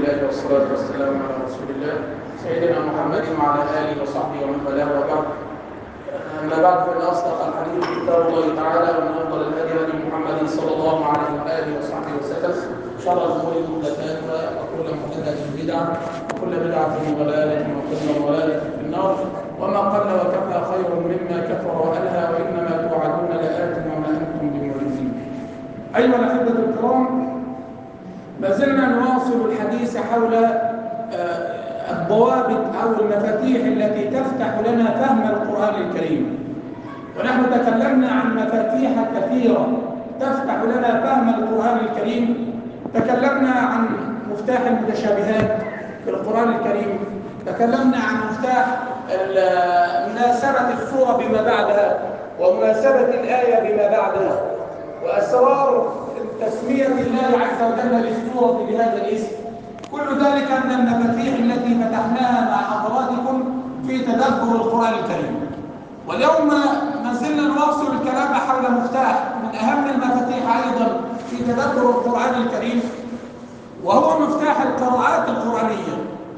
الله والصلاة والسلام على رسول الله سيدنا محمد وعلى آله وصحبه ومن والاه وبعد أما بعد فإن أصدق الحديث كتاب الله تعالى ومن أفضل الهدي هدي محمد صلى الله عليه وآله وصحبه وسلم شر الأمور محدثاتها وكل محدثة بدعة وكل بدعة ضلالة وكل ضلالة في النار وما قل وكفى خير مما كفر وألهى وإنما توعدون لآت وما أنتم بمعجزين أيها الأحبة الكرام ما زلنا نواصل الحديث حول الضوابط أو المفاتيح التي تفتح لنا فهم القرآن الكريم ونحن تكلمنا عن مفاتيح كثيرة تفتح لنا فهم القرآن الكريم تكلمنا عن مفتاح المتشابهات في القرآن الكريم تكلمنا عن مفتاح مناسبة السورة بما بعدها ومناسبة الآية بما بعدها وأسرار تسمية الله عز وجل للسورة بهذا الاسم كل ذلك من المفاتيح التي فتحناها مع حضراتكم في تدبر القرآن الكريم واليوم ما زلنا نواصل الكلام حول مفتاح من أهم المفاتيح أيضا في تدبر القرآن الكريم وهو مفتاح القراءات القرآنية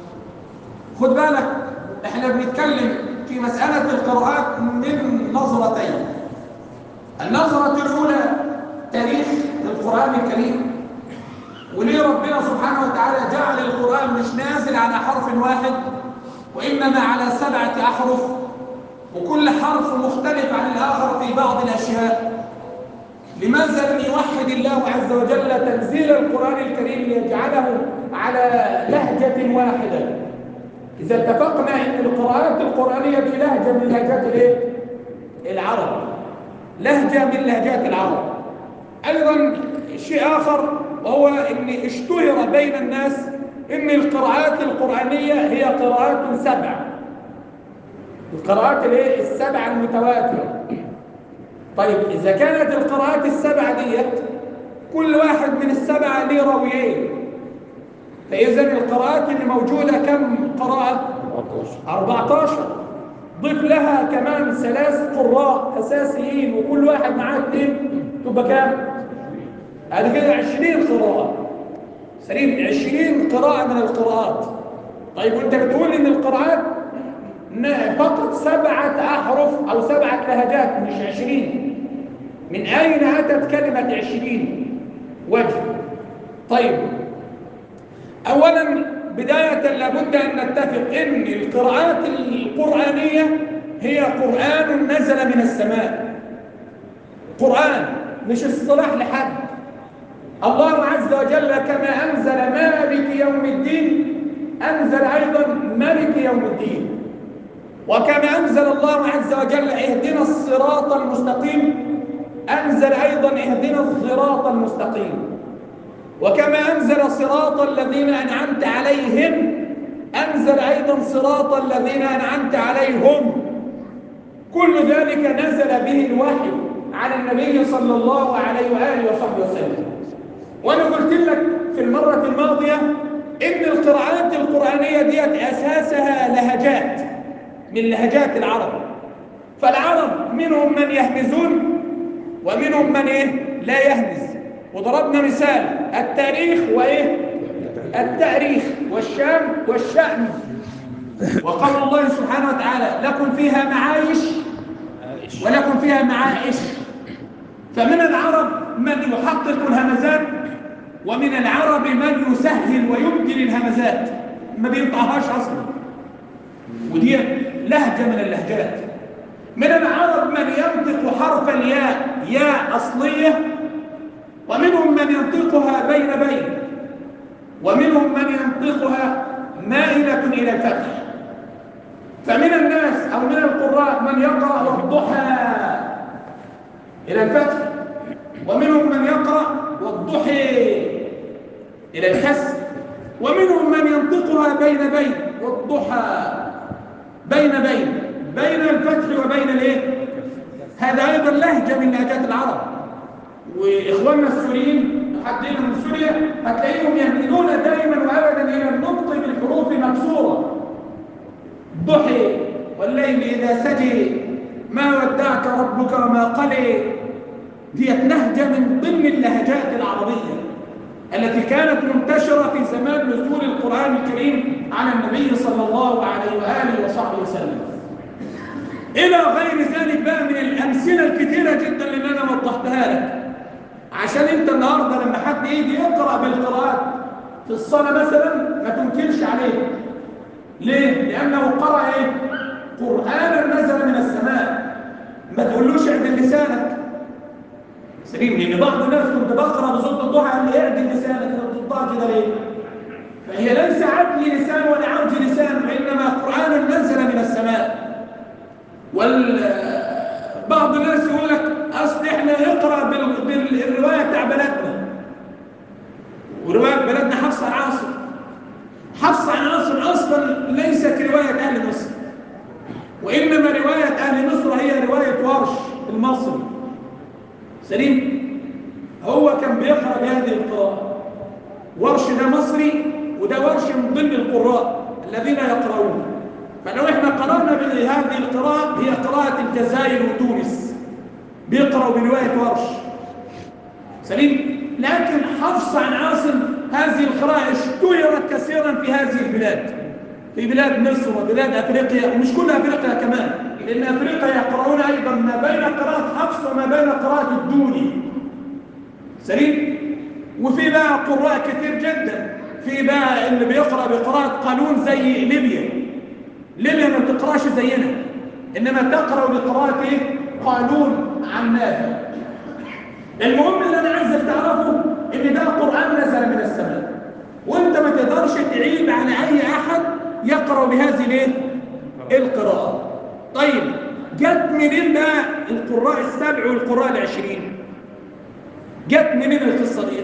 خد بالك احنا بنتكلم في مسألة القراءات من نظرتين النظرة الأولى تاريخ القرآن الكريم وليه ربنا سبحانه وتعالى جعل القرآن مش نازل على حرف واحد وإنما على سبعة أحرف وكل حرف مختلف عن الآخر في بعض الأشياء لماذا لم يوحد الله عز وجل تنزيل القرآن الكريم ليجعله على لهجة واحدة إذا اتفقنا أن القراءات القرآنية في لهجة من لهجات الايه؟ العرب لهجة من لهجات العرب أيضا شيء آخر وهو أن اشتهر بين الناس أن القراءات القرآنية هي قراءات سبع القراءات الايه السبع المتواترة طيب إذا كانت القراءات السبع ديت كل واحد من السبعة ليه راويين فإذا القراءات اللي موجودة كم قراءة؟ 14 ضيف لها كمان ثلاث قراء أساسيين وكل واحد معاه اثنين تبقى كام؟ هذا كده 20 قراءة سليم 20 قراءة من القراءات طيب وانت بتقول ان القراءات فقط سبعة أحرف أو سبعة لهجات مش 20 من أين أتت كلمة 20 وجه طيب أولا بداية لابد أن نتفق أن القراءات القرآنية هي قرآن نزل من السماء قرآن مش اصطلاح لحد الله عز وجل كما أنزل مالك يوم الدين أنزل أيضا ملك يوم الدين وكما أنزل الله عز وجل اهدنا الصراط المستقيم أنزل أيضا اهدنا الصراط المستقيم وكما أنزل صراط الذين أنعمت عليهم أنزل أيضا صراط الذين أنعمت عليهم كل ذلك نزل به الوحي على النبي صلى الله عليه وآله وصحبه وسلم وأنا قلت لك في المرة الماضية إن القراءات القرآنية ديت أساسها لهجات من لهجات العرب فالعرب منهم من يهمزون ومنهم من إيه؟ لا يهمز وضربنا مثال التاريخ وإيه؟ التاريخ والشام والشأن وقال الله سبحانه وتعالى لكم فيها معايش ولكم فيها معائش فمن العرب من يحقق الهمزات ومن العرب من يسهل ويبدل الهمزات ما بينطقهاش اصلا ودي لهجه من اللهجات من العرب من ينطق حرف الياء ياء اصليه ومنهم من ينطقها بين بين ومنهم من ينطقها مائله الى الفتح فمن الناس او من القراء من يقرا والضحى الى الفتح ومنهم من يقرا والضحى إلى الحسن ومنهم من ينطقها بين بين والضحى بين بين بين الفتح وبين الايه هذا ايضا لهجه من لهجات العرب واخواننا السوريين حتى من سوريا هتلاقيهم يميلون دائما وابدا الى النطق بالحروف مكسوره ضحي والليل اذا سجي ما ودعك ربك وما قلي ديت لهجه من ضمن اللهجات العربيه التي كانت منتشرة في زمان نزول القرآن الكريم على النبي صلى الله عليه وآله وصحبه وسلم إلى غير ذلك بقى من الأمثلة الكثيرة جدا اللي أنا وضحتها لك عشان أنت النهاردة لما حد يجي يقرأ بالقراءات في الصلاة مثلا ما تنكرش عليه ليه؟ لأنه قرأ إيه؟ قرآنا نزل من السماء ما تقولوش اعدل لسانك سليم لأن بعض الناس كنت بقرأ بصوت الضحى قال لي اعدل لسانك أنت بتطلع كده ليه؟ فهي ليس عدل لسان ولا عوج لسان وإنما قرآن نزل من السماء وبعض الناس يقول لك أصل إحنا نقرأ بال... بالرواية بتاع بلدنا ورواية بلدنا حفص عن عاصم حفص عن عاصم أصلا ليست رواية أهل مصر وإنما رواية أهل مصر هي رواية ورش المصري سليم هو كان بيقرأ بهذه القراءة ورش ده مصري وده ورش من ضمن القراء الذين يقرؤون فلو احنا قرأنا بهذه القراءة هي قراءة الجزائر وتونس بيقرأوا برواية ورش سليم لكن حفص عن عاصم هذه القراءة اشتهرت كثيرا في هذه البلاد في بلاد مصر وبلاد أفريقيا ومش كل أفريقيا كمان لأن أفريقيا يقرؤون أيضا ما بين قراءة حفص وما بين قراءة الدوني سليم وفي بقى قراء كتير جدا في بقى اللي بيقرأ بقراءة قانون زي ليبيا ليبيا ما بتقراش زينا إنما تقرأ بقراءة إيه؟ قانون عن نافع المهم اللي أنا عايزك تعرفه إن ده قرآن نزل من السماء وأنت ما تقدرش تعيب على أي أحد يقرأ بهذه الايه؟ القراءة طيب جت منين بقى القراء السبع والقراء العشرين جت منين القصة ديت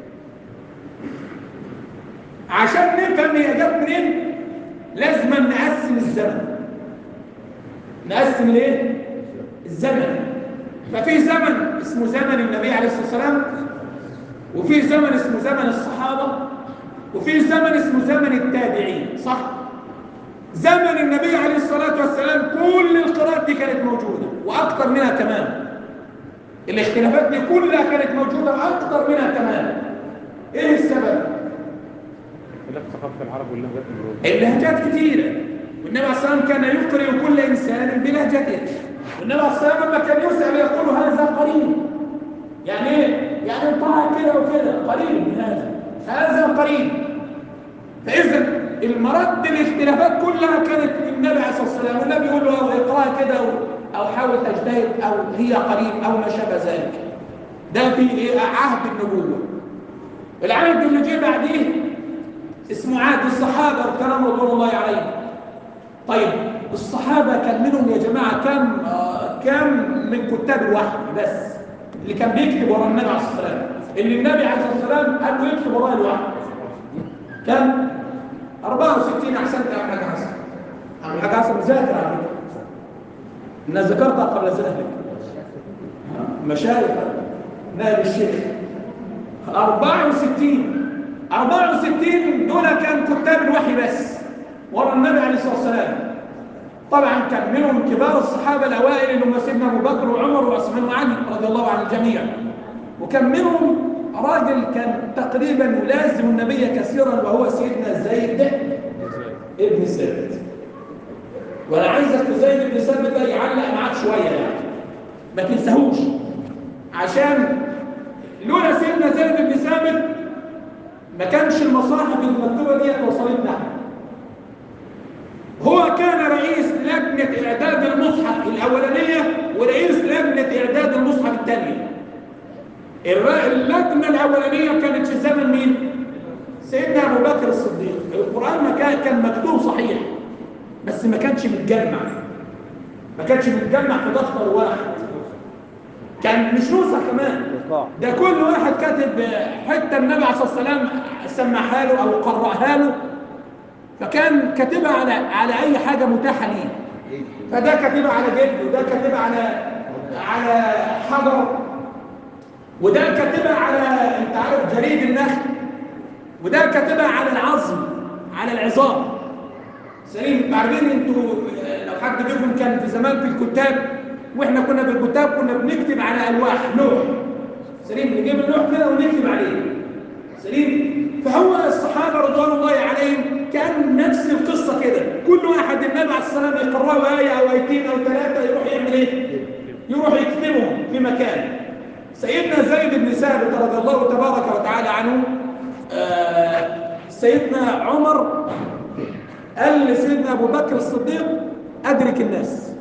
عشان نفهم هي جت منين لازم نقسم الزمن نقسم الايه الزمن ففي زمن اسمه زمن النبي عليه الصلاه والسلام وفي زمن اسمه زمن الصحابه وفي زمن اسمه زمن التابعين صح زمن النبي عليه الصلاه والسلام كل القراءات دي كانت موجوده واكثر منها كمان الاختلافات دي كلها كانت موجوده واكثر منها كمان ايه السبب اختلاف ثقافة العرب واللهجات الأوروبية اللهجات كثيرة والنبي عليه الصلاة والسلام كان يقرئ كل إنسان بلهجته والنبي عليه الصلاة والسلام لما كان يسأل يقول هذا قريب يعني إيه؟ يعني طه كده وكده قريب من هذا هذا قريب فإذا المرد الاختلافات كلها كانت للنبي عليه الصلاة والسلام والنبي يقول له اقرأها كده أو- أو حاول تجتهد أو هي قريب أو ما شابه ذلك ده في إيه؟ عهد النبوة العهد اللي جه بعديه اسمه عهد الصحابة الكرام رضوان الله عليهم طيب الصحابة كان منهم يا جماعة كم آه، كم من كتاب الوحي بس اللي كان بيكتب ورا النبي عليه الصلاة والسلام اللي النبي عليه الصلاة والسلام قال له يكتب وراء الوحي كم 64 أحسنت يا أحمد حسن أحمد حسن ذاكر على فكرة أنا ذكرتها قبل ذلك مشايخ نائب الشيخ 64 64 دول كان كتاب الوحي بس ورا النبي عليه الصلاه والسلام طبعا كان منهم كبار الصحابه الاوائل اللي هم سيدنا ابو بكر وعمر وعثمان وعلي رضي الله عن الجميع وكان منهم راجل كان تقريبا يلازم النبي كثيرا وهو سيدنا زيد ابن ثابت وانا عايزك في زيد بن ثابت ده يعلق معاك شويه يعني ما تنساهوش عشان لولا سيدنا زيد بن ثابت ما كانش المصاحف المكتوبه ديت وصلتنا احنا هو كان رئيس لجنه اعداد المصحف الاولانيه ورئيس لجنه اعداد المصحف الثانيه الر- اللجنه الاولانيه كانت في زمن مين سيدنا ابو بكر الصديق القران ما كان كان مكتوب صحيح بس ما كانش متجمع ما كانش متجمع في دفتر واحد كان مش نسخ كمان ده كل واحد كاتب حته النبي عليه الصلاه والسلام سمعها له او قرأها له فكان كاتبها على على اي حاجه متاحه ليه فده كاتبها على جلد وده كاتبها على على حجر وده كاتبها على انت عارف جريد النخل وده كاتبها على العظم على العظام سليم عارفين انتوا لو حد منكم كان في زمان في الكتاب واحنا كنا في الكتاب كنا بنكتب على الواح لوح سليم نجيب اللوح كده ونكتب عليه سليم فهو الصحابه رضوان الله عليهم السلام يقرأوا آية أو آيتين أو ثلاثة يروح يعمل إيه؟ يروح يكتبهم في مكان سيدنا زيد بن ثابت رضي الله تبارك وتعالى عنه آه سيدنا عمر قال لسيدنا أبو بكر الصديق أدرك الناس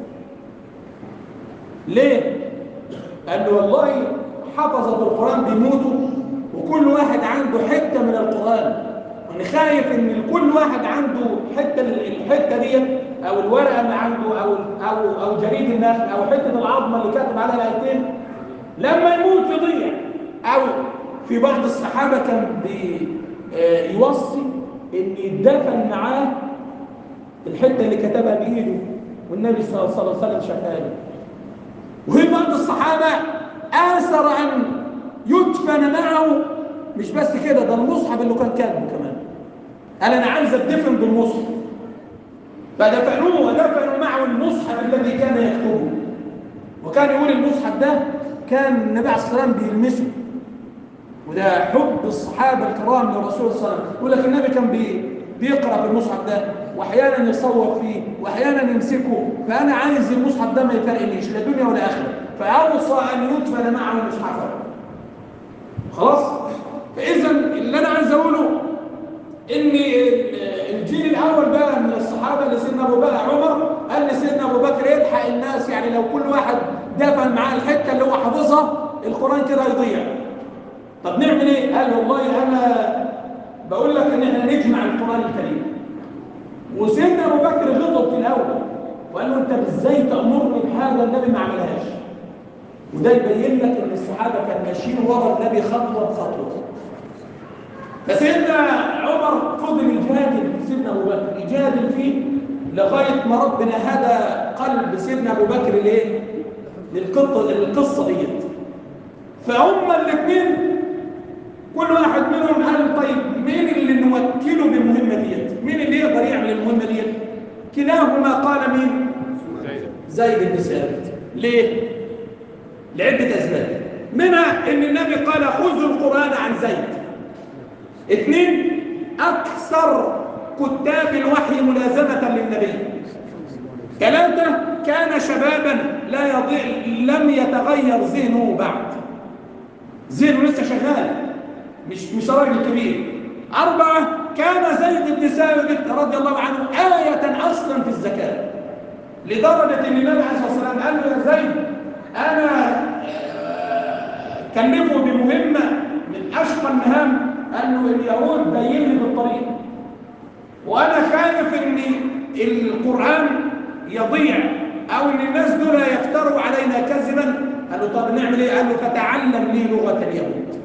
ليه؟ قال له والله حفظة القرآن بيموتوا وكل واحد عنده حتة من القرآن أنا خايف إن كل واحد عنده حتة الحتة دي أو الورقة اللي عنده أو أو أو جريد النخل أو حتة العظمة اللي كاتب عليها الآيتين لما يموت يضيع أو في بعض الصحابة كان بيوصي إن يدفن معاه الحتة اللي كتبها بإيده والنبي صلى الله عليه وسلم شافها له وفي بعض الصحابة آثر أن يدفن معه مش بس كده ده المصحف اللي كان كاتبه كمان قال أنا عايز أدفن بالمصحف فدفنوه ودفنوا معه المصحف الذي كان يكتبه وكان يقول المصحف ده كان النبي عليه الصلاة والسلام بيلمسه وده حب الصحابة الكرام للرسول صلى الله عليه وسلم يقول لك النبي كان بي بيقرأ في المصحف ده واحيانا يصور فيه واحيانا يمسكه فانا عايز المصحف ده ما يفرقنيش لا دنيا ولا اخره فاوصى ان يدفن معه مصحفه خلاص فاذا اللي انا عايز اقوله ان الجيل الاول بقى من الصحابه اللي سيدنا ابو بكر عمر قال لسيدنا ابو بكر يلحق الناس يعني لو كل واحد دفن معاه الحته اللي هو حافظها القران كده يضيع طب نعمل ايه قال والله انا بقول لك ان احنا نجمع القران الكريم وسيدنا ابو بكر غضب في الاول وقال له انت ازاي تامرني بحاجه النبي ما عملهاش وده يبين لك ان الصحابه كانوا ماشيين ورا النبي خطوه بخطوه فسيدنا عمر فضل يجادل في سيدنا ابو بكر يجادل فيه لغايه ما ربنا هدى قلب سيدنا ابو بكر ليه للقصه القصه ديت فهم الاثنين كل واحد منهم قال طيب مين اللي نوكله بالمهمه ديت مين اللي يقدر يعمل المهمه ديت كلاهما قال مين زيد بن ثابت ليه لعده اسباب منها ان النبي قال خذوا القران عن زيد اثنين اكثر كتاب الوحي ملازمه للنبي ثلاثه كان شبابا لا يضيع لم يتغير ذهنه بعد ذهنه لسه شغال مش مش راجل كبير أربعة كان زيد بن ثابت رضي الله عنه آية أصلا في الزكاة لدرجة أن النبي عليه الصلاة والسلام قال له يا زيد أنا كلفه بمهمة من أشقى المهام قال له اليهود بين لي بالطريق وأنا خايف أن القرآن يضيع أو أن الناس دول يفتروا علينا كذبا قال له طب نعمل إيه؟ قال له فتعلم لي لغة اليهود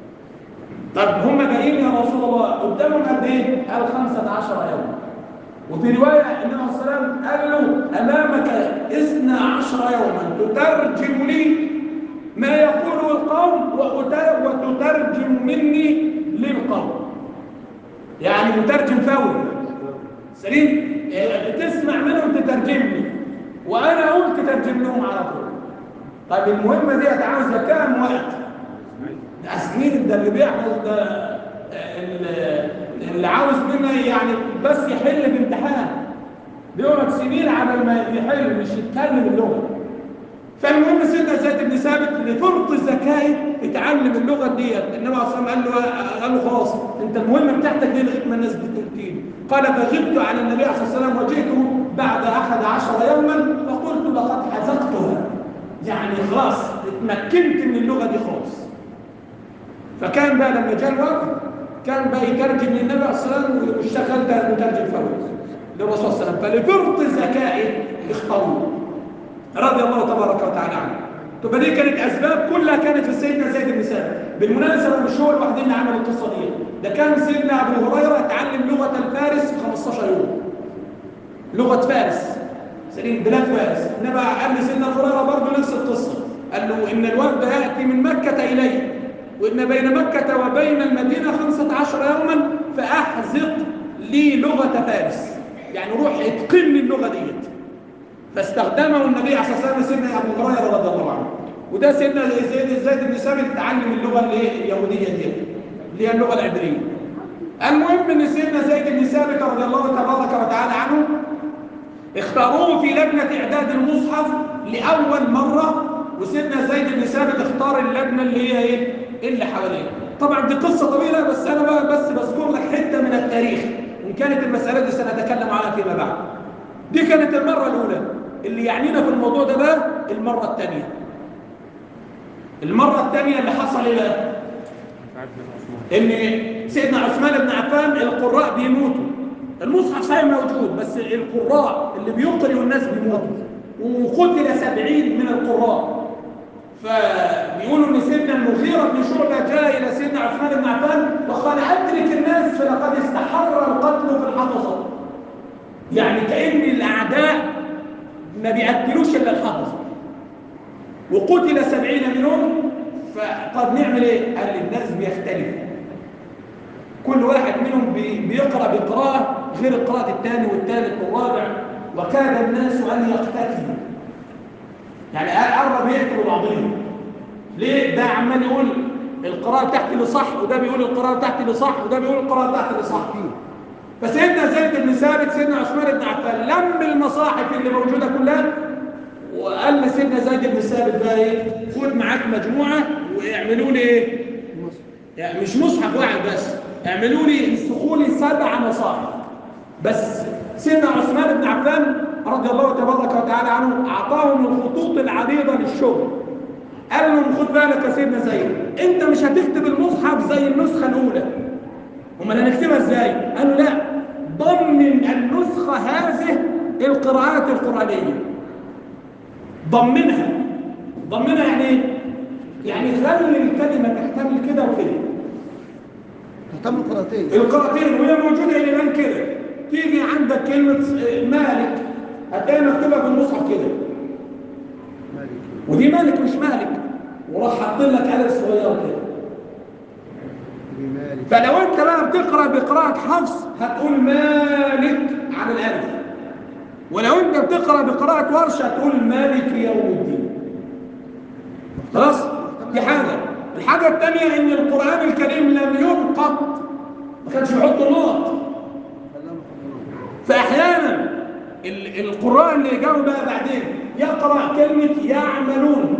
طب هم جايين يا رسول الله قدامهم قد ايه؟ قال 15 يوم وفي روايه النبي عليه الصلاه والسلام قال له امامك 12 يوما تترجم لي ما يقوله القوم وتترجم مني للقوم يعني مترجم فوري سليم تسمع منهم تترجم لي وانا اقول تترجم لهم على طول طيب المهمه دي عاوزه كام وقت؟ سنين ده اللي بيعمل ده اللي عاوز منا يعني بس يحل بامتحان بيقعد سنين على ما يحل مش يتكلم اللغه فالمهم سيدنا زيد بن ثابت لفرط ذكائه اتعلم اللغه ديت النبي عليه الصلاه والسلام قال له قال له خلاص انت المهمه بتاعتك دي لغايه ما الناس بتقتيني قال فغبت عن النبي عليه الصلاه والسلام وجئته بعد احد عشر يوما فقلت لقد حزقتها يعني خلاص اتمكنت من اللغه دي خلاص فكان بقى لما جاء الوقت كان بقى يترجم للنبي عليه الصلاه والسلام واشتغل ده مترجم فوري للرسول صلى الله عليه وسلم فلفرط ذكائه اختاروه رضي الله تبارك وتعالى عنه تبقى دي كانت اسباب كلها كانت في سيدنا زيد بن ثابت بالمناسبه مش هو الوحيد اللي عمل القصه دي ده كان سيدنا ابو هريره اتعلم لغه الفارس في 15 يوم لغه فارس سليم بلاد فارس انما قال لسيدنا ابو هريره برضه نفس القصه قال له ان الورد ياتي من مكه اليه وإن بين مكة وبين المدينة خمسة عشر يوما فأحزق لي لغة فارس يعني روح اتقن لي اللغة ديت فاستخدمه النبي عليه الصلاة والسلام سيدنا أبو هريرة رضي الله عنه وده سيدنا زيد زيد بن ثابت اتعلم اللغة الايه اليهودية ديت اللي هي اللغة العبرية المهم ان سيدنا زيد بن ثابت رضي الله تبارك وتعالى عنه اختاروه في لجنة إعداد المصحف لأول مرة وسيدنا زيد بن ثابت اختار اللجنة اللي هي إيه؟ اللي حواليه طبعا دي قصة طويلة بس أنا بقى بس بذكر لك حتة من التاريخ وإن كانت المسألة دي سنتكلم عنها فيما بعد دي كانت المرة الأولى اللي يعنينا في الموضوع ده بقى المرة الثانية المرة الثانية اللي حصل إيه بقى؟ عارف ناس عثمان ان سيدنا عثمان بن عفان القراء بيموتوا المصحف صحيح موجود بس القراء اللي بيقرئوا الناس بيموتوا وقتل سبعين من القراء فبيقولوا ان سيدنا المغيرة بن شعبة جاء الى سيدنا عثمان بن عفان وقال ادرك الناس فلقد استحر القتل في الحفظة يعني كأن الاعداء ما بيقتلوش الا الحفظة وقتل سبعين منهم فطب نعمل ايه؟ قال لي الناس بيختلفوا كل واحد منهم بي- بيقرأ بقراءة غير القراءة الثاني والثالث والرابع وكاد الناس أن يقتتلوا يعني قرب يقتلوا بعضهم ليه؟ ده عمال يقول القراءة بتاعتي اللي صح وده بيقول القراءة بتاعتي اللي صح وده بيقول القراءة بتاعتي اللي صح فسيدنا زيد بن ثابت سيدنا عثمان بن عفان لم المصاحف اللي موجودة كلها وقال لسيدنا زيد بن ثابت بقى ايه خد معاك مجموعة واعملوا لي ايه يعني مش مصحف واحد بس اعملوا لي انسخوا لي سبع مصاحف بس سيدنا عثمان بن عفان رضي الله تبارك وتعالى عنه اعطاهم الخطوط العريضه للشغل قال لهم خد بالك يا سيدنا زيد انت مش هتكتب المصحف زي النسخه الاولى امال هنكتبها ازاي قالوا لا ضمن النسخه هذه القراءات القرانيه ضمنها ضمنها يعني ايه يعني خلي الكلمه تحتمل كده وكده تهتم القراءتين القراءتين وهي موجوده الى الان كده تيجي عندك كلمه مالك هتلاقي مكتوبه بالمصحف كده مالك ودي مالك مش مالك وراح حاطين لك الف صغيره كده بمالك فلو انت بقى بتقرا بقراءه حفص هتقول مالك على الالف ولو انت بتقرا بقراءه ورشه هتقول مالك يوم الدين خلاص دي حاجه الحاجه الثانيه ان القران الكريم لم ينقط ما كانش بيحط نقط خلاهم يحطوه. فاحيانا ال- القراء اللي جاوا بقى بعدين يقرا كلمه يعملون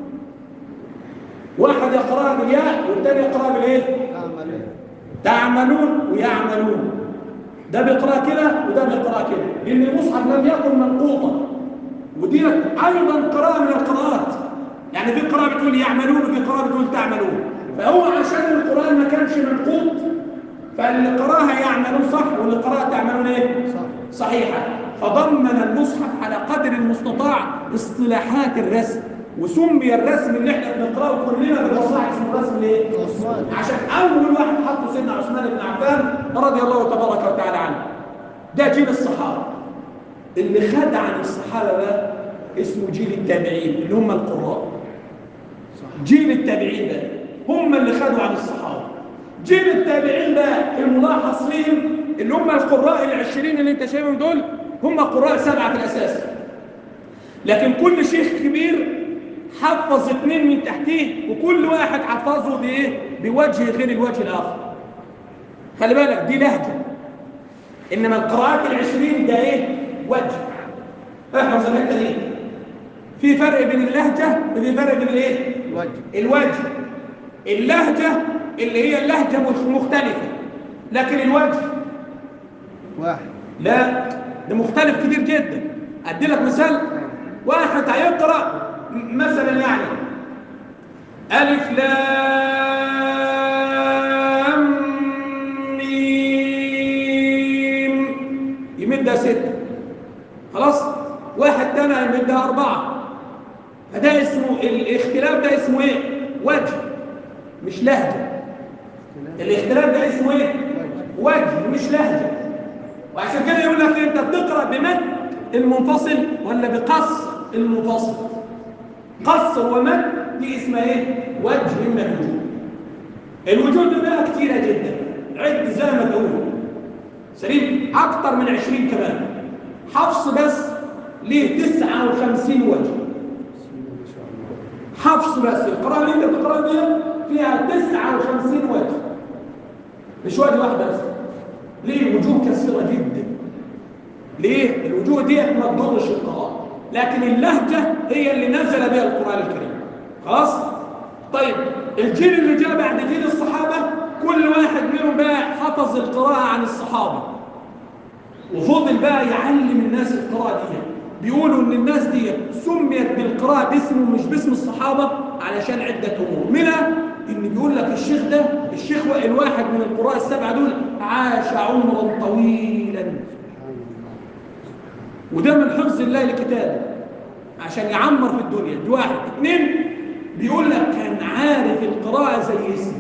واحد يقراها بالياء والثاني يقراها بالايه تعمل ايه تعملون ويعملون ده بيقرا كده وده بيقرا كده لان المصحف لم يكن منقوطا ودي ايضا قراءه من القراءات يعني في قراءه بتقول يعملون وفي قراءه بتقول تعملون فهو عشان القران ما كانش منقوط فاللي قراها يعملون صح واللي قراها تعملون ايه صح صحيحة فضمن المصحف على قدر المستطاع اصطلاحات الرسم وسمي الرسم اللي احنا بنقراه كلنا بالمصاحف اسمه الرسم ليه؟ عثمان. عشان اول واحد حطه سيدنا عثمان بن عفان رضي الله تبارك وتعالى عنه ده جيل الصحابه اللي خد عن الصحابه بقى اسمه جيل التابعين اللي هم القراء صح جيل التابعين ده هم اللي خدوا عن الصحابة جيل التابعين ده الملاحظ فيهم اللي هم القراء العشرين اللي انت شايفهم دول هم قراء سبعة في الأساس لكن كل شيخ كبير حفظ اثنين من تحتيه وكل واحد حفظه بايه بوجه غير الوجه الآخر خلي بالك دي لهجة إنما القراءات العشرين ده ايه وجه احفظ الحتة دي في فرق بين اللهجة وفي فرق بين الايه الوجه الوجه اللهجة اللي هي اللهجة مش مختلفة لكن الوجه واحد لا ده مختلف كتير جدا ادي لك مثال واحد هيقرا م- مثلا يعني الف لام ميم يمدها ستة خلاص واحد تاني يمدها أربعة فده اسمه الاختلاف ده اسمه ايه وجه مش لهجة الاختلاف ده اسمه ايه وجه مش لهجة وعشان كده يقول لك انت بتقرا بمد المنفصل ولا بقصر المنفصل قصر ومد دي اسمها ايه وجه من الوجود الوجود ده كتيرة جدا عد زي ما تقول سليم اكتر من 20 كمان حفص بس ليه 59 وجه بسم الله ما شاء الله حفص بس القراءة اللي انت بتقراها دي فيها 59 وجه مش وجه واحد بس ليه وجوه كثيرة جدا ليه الوجوه ديت ما تضرش القراءه لكن اللهجه هي اللي نزل بها القران الكريم خلاص طيب الجيل اللي جاء بعد جيل الصحابه كل واحد منهم بقى حفظ القراءه عن الصحابه وفضل بقى يعلم الناس القراءة دي بيقولوا ان الناس دي سميت بالقراءة باسمه مش باسم الصحابة علشان عدة امور منها ان بيقول لك الشيخ ده الشيخ الواحد من القراء السبعة دول عاش عمرا طويلا وده من حفظ الله لكتابه عشان يعمر في الدنيا دي واحد اثنين بيقول لك كان عارف القراءة زي اسمه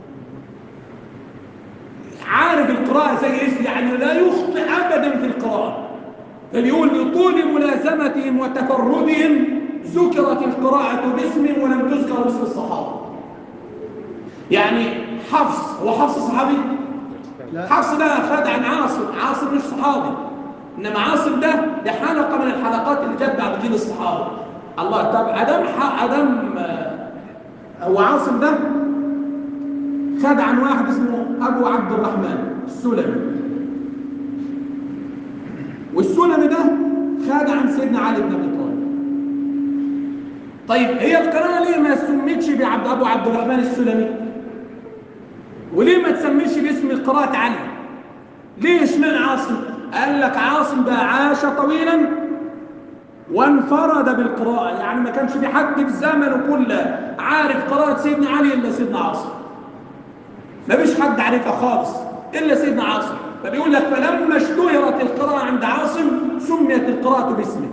عارف القراءة زي اسم يعني لا يخطئ أبدا في القراءة فبيقول لطول ملازمتهم وتفردهم ذكرت القراءة باسم ولم تذكر باسم الصحابة يعني حفص هو حفص صحابي لا. حفص ده خد عن عاصم عاصم مش صحابي انما عاصم ده ده حلقة من الحلقات اللي جت بعد جيل الصحابة الله طب ادم ح- ادم آه، هو عاصم ده خد عن واحد اسمه ابو عبد الرحمن السلمي والسلمي ده خد عن سيدنا علي بن ابي طالب طيب هي القراءه ليه ما سميتش بعبد ابو عبد الرحمن السلمي وليه ما تسميش باسم قراءه علي ليه اشمعنى عاصم قال لك عاصم ده عاش طويلا وانفرد بالقراءه يعني ما كانش في حد في زمنه كله عارف قراءه سيدنا علي الا سيدنا عاصم ما فيش حد عارفها خالص الا سيدنا عاصم فبيقول لك فلما اشتهرت القراءه عند عاصم سميت القراءه باسمه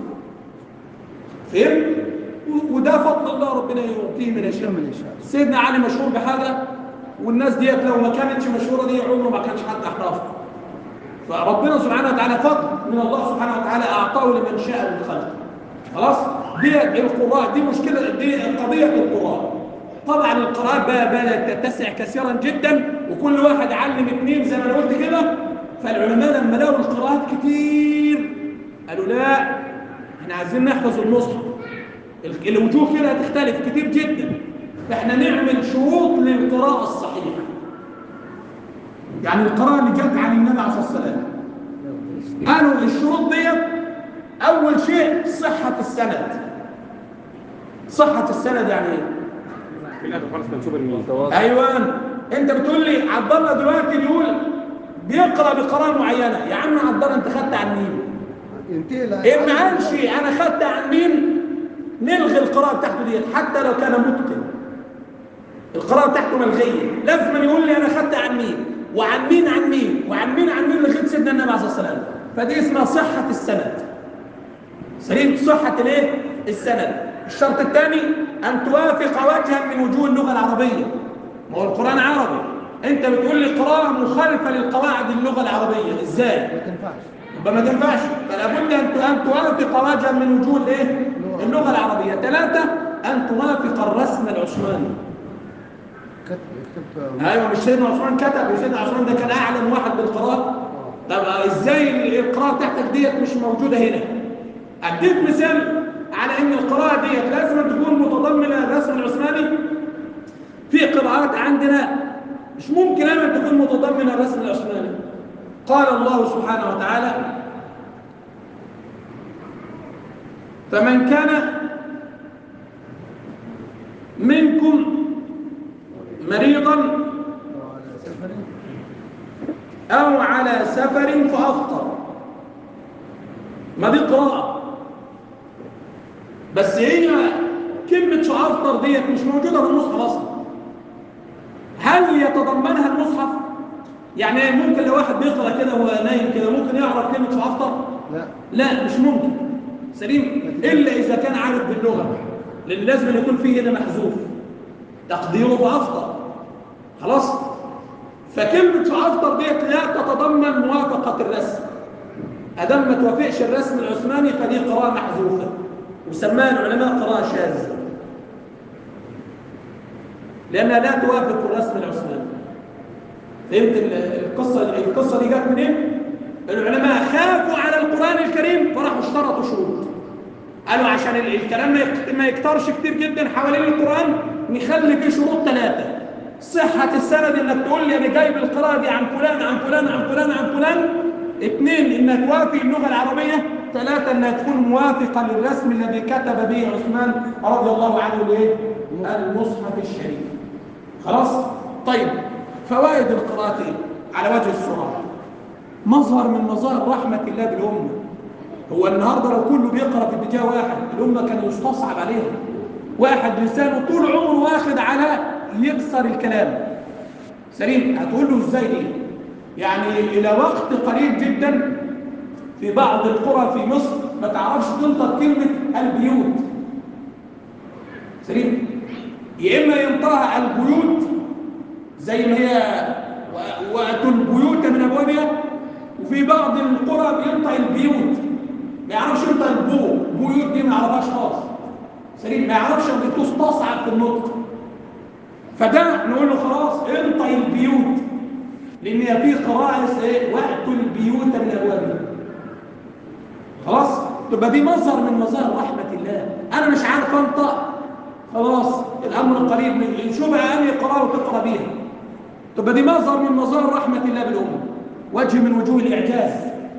فهمت و- وده فضل الله ربنا يؤتيه من يشاء من يشاء. سيدنا علي مشهور بحاجه والناس ديت لو ما كانتش مشهوره دي عمره ما كانش حد احرافها فربنا سبحانه وتعالى فضل من الله سبحانه وتعالى اعطاه لمن شاء من خلقه خلاص دي القراء دي مشكله دي قضيه القراء طبعا القراءات بقى بدات تتسع كثيرا جدا وكل واحد علم اثنين زي ما انا قلت كده فالعلماء لما لقوا القراءات كتير قالوا لا احنا عايزين نحفظ المصحف ال- الوجوه كده هتختلف كتير جدا فاحنا نعمل شروط للقراءه الصحيحه يعني القراءه اللي جت عن النبي عليه الصلاه والسلام قالوا الشروط ديت اول شيء صحه السند صحه السند يعني ايه في الاخر خالص كان سوبر مين ايوه انت بتقول لي عبد الله دلوقتي بيقول بيقرا بقراءه معينه يا عم عبد الله انت خدت عن مين ينتهي لا إن ما قالش أنا خدت عن مين نلغي القراءة بتاعته ديت حتى لو كان متقن القراءة بتاعته ملغية لازم يقول لي أنا خدت عن مين وعن مين عن مين وعن مين عن مين لغاية سيدنا النبي عليه الصلاة والسلام فدي اسمها صحة السند سليم صحة الايه؟ السند الشرط الثاني أن توافق وجها من وجوه اللغة العربية ما هو القرآن عربي أنت بتقول لي قراءة مخالفة للقواعد اللغة العربية إزاي؟ ما تنفعش يبقى ما تنفعش فلا بد ان ان توافق وجها من وجوه الايه اللغه العربيه ثلاثه ان توافق الرسم العثماني كتب كتبت ايوه مش سيدنا عثمان كتب وسيدنا عثمان ده كان اعلم واحد بالقراءه طب ازاي القراءه بتاعتك ديت مش موجوده هنا اديك مثال على ان القراءه ديت لازم تكون متضمنه الرسم العثماني في قراءات عندنا مش ممكن ابدا تكون متضمنه الرسم العثماني قال الله سبحانه وتعالى فمن كان منكم مريضا على سفر أو على سفر فأفطر ما دي قراءة بس هي كلمة فأفطر ديت مش موجودة في المصحف أصلا هل يتضمنها المصحف؟ يعني ممكن لو واحد بيقرأ كده وهو نايم كده ممكن يعرف كلمة فأفطر؟ لا لا مش ممكن سليم إلا إذا كان عارف باللغة لأن لازم يكون فيه هنا محذوف تقديره فأفطر خلاص فكلمة فأفطر ديت لا تتضمن موافقة الرسم أدام ما توافقش الرسم العثماني فدي قراءة محذوفة وسماها العلماء قراءة شاذة لأنها لا توافق الرسم العثماني فهمت ال- القصة القصة دي جت منين؟ العلماء خافوا على القرآن الكريم فراحوا اشترطوا شروط قالوا عشان ال- الكلام ما يكت- ما يكترش كتير جدا حوالين القرآن نخلي فيه شروط ثلاثة صحة السند انك تقول لي انا جايب القراءة دي عن فلان عن فلان عن فلان عن فلان اثنين انها توافق اللغه العربيه ثلاثه انها تكون موافقه للرسم الذي كتب به عثمان رضي الله عنه الايه المصحف الشريف خلاص طيب فوائد القراءه إيه؟ على وجه السرعه مظهر من مظاهر رحمه الله بالامه هو النهارده لو كله بيقرا في اتجاه واحد الامه كان يستصعب عليها واحد لسانه طول عمره واخد على يكسر الكلام سليم هتقول له ازاي دي يعني الى وقت قريب جدا في بعض القرى في مصر ما تعرفش تنطق كلمه البيوت سليم يا اما ينطقها البيوت زي ما هي و- واتوا البيوت من ابوابها وفي بعض القرى بينطق البيوت ما يعرفش ينطق البو بيوت دي ما يعرفهاش خالص سليم ما يعرفش ان تصعب في النطق فده نقول له خلاص انطق البيوت لان هي في قراءه اسمها ايه واتوا البيوت من ابوابها خلاص تبقى دي مظهر من مظاهر رحمه الله انا مش عارف انطق خلاص الامر قريب من شو بقى اني قراءه وتقرا بيها تبقى دي مظهر من مظاهر رحمه الله بالامه وجه من وجوه الاعجاز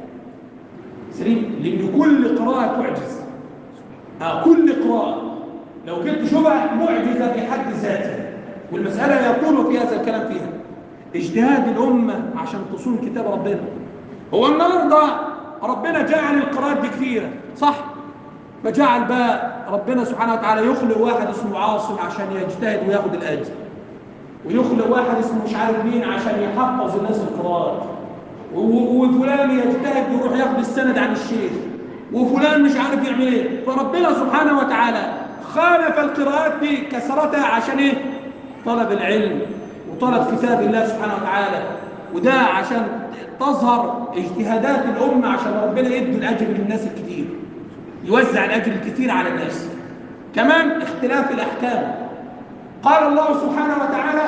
سليم لان كل قراءه تعجز آه كل قراءه لو جبت شبه معجزه في حد ذاتها والمساله يطول في هذا الكلام فيها اجتهاد الامه عشان تصون كتاب ربنا هو النهارده ربنا جعل القراءات دي كثيره صح فجعل بقى ربنا سبحانه وتعالى يخلق واحد اسمه عاصم عشان يجتهد وياخد الاجر ويخلق واحد اسمه مش عارف مين عشان يحفظ الناس القراءات و- وفلان يجتهد يروح ياخد السند عن الشيخ وفلان مش عارف يعمل ايه فربنا سبحانه وتعالى خالف القراءات دي كسرتها عشان ايه طلب العلم وطلب كتاب الله سبحانه وتعالى وده عشان تظهر اجتهادات الأمة عشان ربنا يدي الأجر للناس الكتير يوزع الأجر الكتير على الناس كمان اختلاف الأحكام قال الله سبحانه وتعالى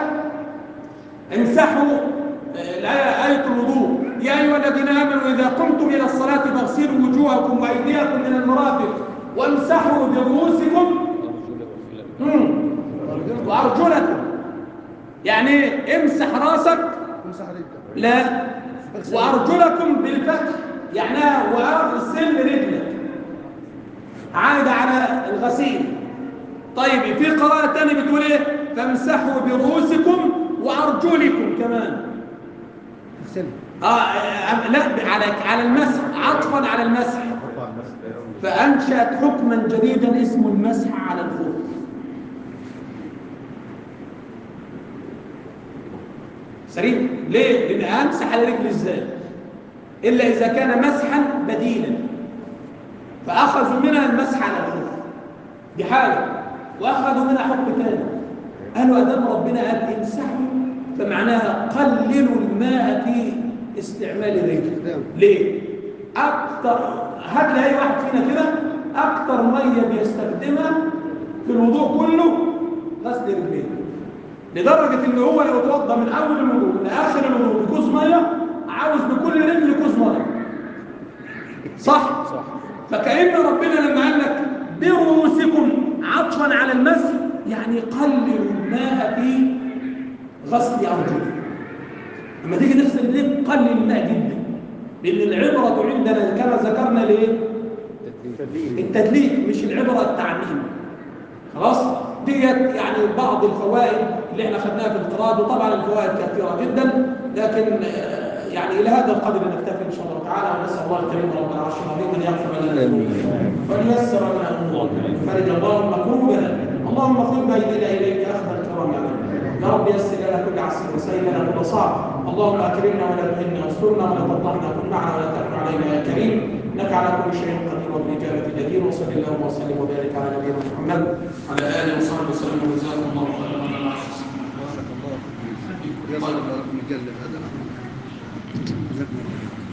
امسحوا آه، الآية آية الوضوء يا أيها الذين آمنوا إذا قمتم إلى الصلاة فاغسلوا وجوهكم وأيديكم من المرافق وامسحوا برؤوسكم مم. وأرجلكم يعني إيه؟ امسح راسك امسح رجلك لا وأرجلكم بالفتح يعني وأغسل رجلك عائدة على الغسيل طيب في قراءة تانية بتقول ايه فامسحوا برؤوسكم وأرجلكم كمان اغسل آه آه، لا على على المسح عطفا على المسح فأنشأت حكما جديدا اسمه المسح على الخف سليم ليه؟ لأن أمسح على رجلي إزاي؟ إلا إذا كان مسحا بديلا فأخذوا منها المسح على الخف دي حاجة وأخذوا منها حكم ثاني قالوا أدام ربنا قال امسحوا فمعناها قللوا الماء في استعمال الرجل ليه؟ أكتر هات لي أي واحد فينا كده أكتر مية بيستخدمها في الوضوء كله غسل رجليه لدرجة إن هو لو اتوضى من أول الوضوء لآخر الوضوء بكوز مية عاوز بكل رجل كوز مية صح؟ صح فكأن ربنا لما قال لك برؤوسكم عطفا على المسح يعني قللوا الماء في غسل أرجلكم لما تيجي تغسل ايديك قلل الماء جدا لأن العبرة عندنا كما ذكرنا ليه؟ التدليك مش العبرة التعميم خلاص؟ ديت يعني بعض الفوائد اللي احنا خدناها في القراءة وطبعا الفوائد كثيرة جدا لكن آه، يعني إلى هذا القدر نكتفي إن شاء الله تعالى ونسأل الله الكريم رب العرش العظيم أن يغفر لنا وليسر لنا أمورنا فرج اللهم كروبنا اللهم خذ بأيدينا إليك أخذ الكرام يا رب يا رب يسر لنا كل عسر وسهل لنا كل صعب اللهم اكرمنا ولا تهنا واسترنا ولا تفضحنا كن معنا ولا تكن علينا يا كريم انك على كل شيء قدير وبالاجابه جدير وصل اللهم وسلم وبارك على نبينا محمد وعلى اله وصحبه وسلم وجزاكم الله خيرا على ما بارك الله فيك يسر الله لكم الجنة هذا